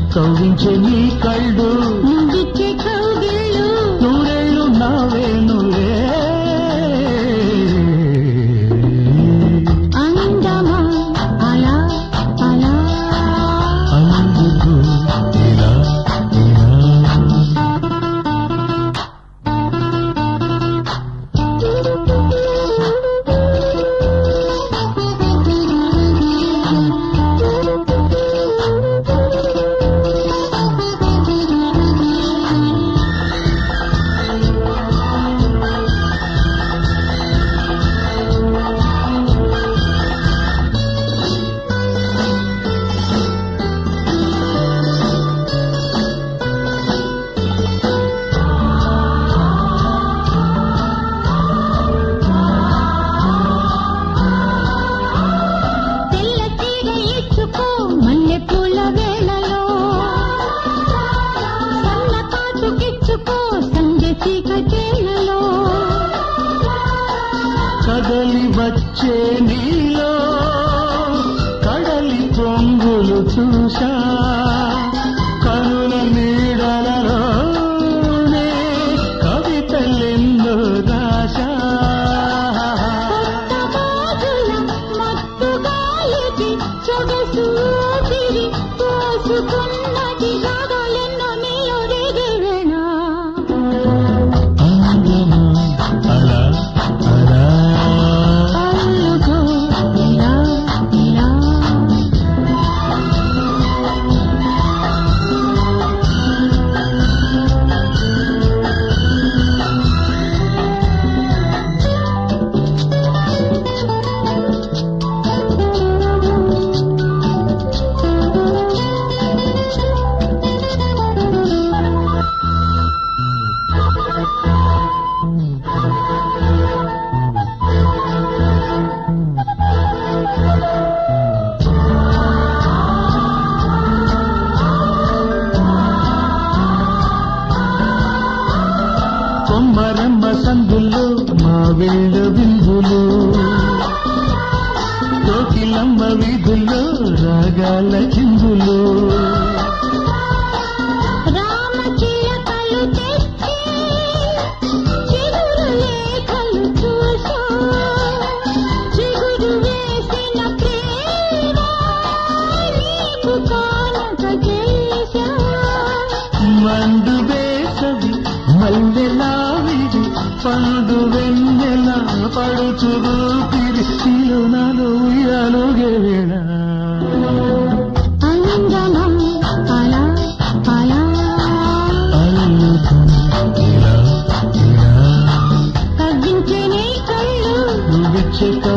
కవ్వించే నీ కళ్ళు ముంగిచ్చే కౌగిళ్ళు నూరేళ్ళు నా వేణులే అందమా అలా అలా అందుకు ఇలా ఇలా తెల్ల తీగ ఇచ్చుకో మల్లె పూల వేళలో సన్న కాచుకిచ్చుకో సంజె చీకటేలలో కదలి వచ్చే నీలో కడలి పొంగులు చూసా కనుల నీడలలోనే కవితలెందో రాశా బాగుల మత్తు గాలికి సొగసు ఊపిరి పోసుకున్నది రాగాలెన్నో నీలో రేగేవేనా అందమా అలా అలా అల్లుకో ఇలా ఇలా కొమ్మరమ్మ సందుల్లో మా వెళ్ళ బిందులు కోకిలమ్మ వీధుల్లో రాగాల చిందులు రామచిలకలు తెచ్చి చిగురు లేఖలు చూసా చిగురు వేసిన ప్రేమ నీకు కానుక చేశా మండు వేసవి మల్లెలావిడి పండు వెన్నెల పడుచు ఊపిరి నీలో నాలో ఉయ్యాలోగే వేళ అందమా అలా అలా అల్లుకుని ఇలా ఇలా తగ్గించే నీ కళ్ళు నువ్విచ్చే